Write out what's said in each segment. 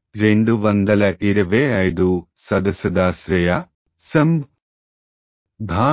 రెండు వందల ఇరవై ఐదు సదసదాశ్రయ సం భా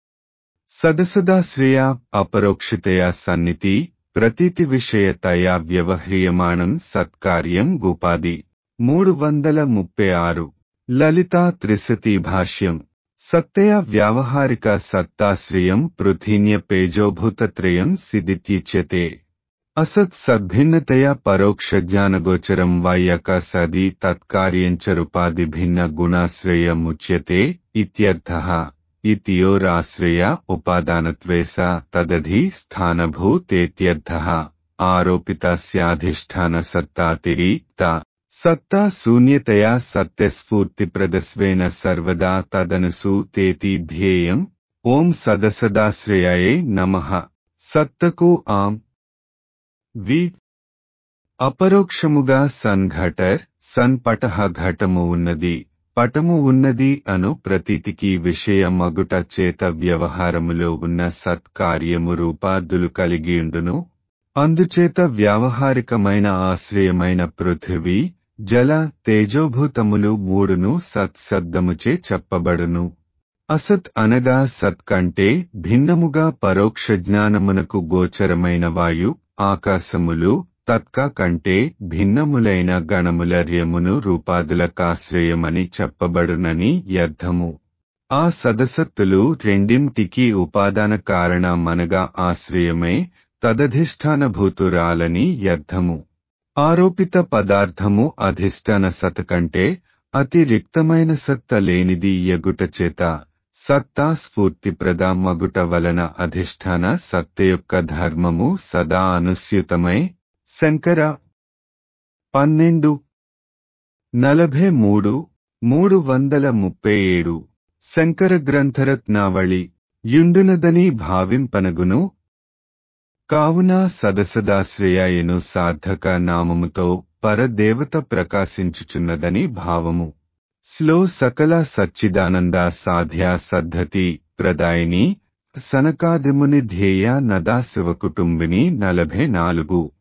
సదసదాశ్రయ అపరోక్షతయా సన్నితి ప్రతీతి విషయతయా వ్యవహ్రియమాణం సత్కార్యం గుపాది మూడు వందల ముప్పై ఆరు లలితా త్రిశతి భాష్యం సత్తయా వ్యావహారిక సత్తాశ్రయం పృథిన్య పేజోభూతత్రయం సిదిత్యుచ్యతే అసత్ సద్భిన్నతయా పరోక్ష జ్ఞానగోచరం వాయక సది తత్కార్యంచ రూపాది భిన్న గుణాశ్రయముచ్యతే ఇత్యర్థః ఇతియోరాశ్రయ ఉపాదానత్వేస తదధి స్థానభూతేత్యర్థః ఆరోపితస్యాధిష్టాన సత్తాతిరీక్త సత్తా శూన్యతయా సత్యస్ఫూర్తిప్రదస్వేన సర్వదా తదనుసు తేతి ధ్యేయం ఓం సదసదాశ్రయాయే నమః సత్తకు ఆం వి అపరోక్షముగా సన్ఘటర్ సన్పటహ ఘటము ఉన్నది పటము ఉన్నది అను ప్రతీతికి విషయ మగుట చేత వ్యవహారములో ఉన్న సత్కార్యము రూపాదులు కలిగియుండును అందుచేత వ్యావహారికమైన ఆశ్రయమైన పృథివీ జల తేజోభూతములు మూడును సత్శబ్దముచే చెప్పబడును అసత్ అనగా సత్ కంటే భిన్నముగా పరోక్ష జ్ఞానమునకు గోచరమైన వాయు ఆకాశములు తత్క కంటే భిన్నములైన గణములర్యమును రూపాదులకాశ్రయమని చెప్పబడునని అర్థము ఆ సదసత్తులు రెండింటికి ఉపాదాన కారణమనగా ఆశ్రయమే తదధిష్టానభూతురాలని అర్థము ఆరోపిత పదార్థము అధిష్టాన సత్ కంటే అతి రిక్తమైన సత్త లేనిది ఎగుట చేత సత్తా స్ఫూర్తిప్రద మగుట వలన అధిష్టాన సత్త యొక్క ధర్మము సదా అనుస్యూతమై శంకర పన్నెండు నలభై మూడు మూడు వందల ముప్పై ఏడు శంకర గ్రంథరత్నావళి యుండునదని భావింపనగును కావున సదసదాశ్రయాయను సార్థక నామముతో పరదేవత ప్రకాశించుచున్నదని భావము స్లో సకల సచ్చిదానంద సాధ్య సద్ధతి ప్రదాయిని సనకాదిముని ధ్యేయ నదా శివకుటుంబిని నలభై నాలుగు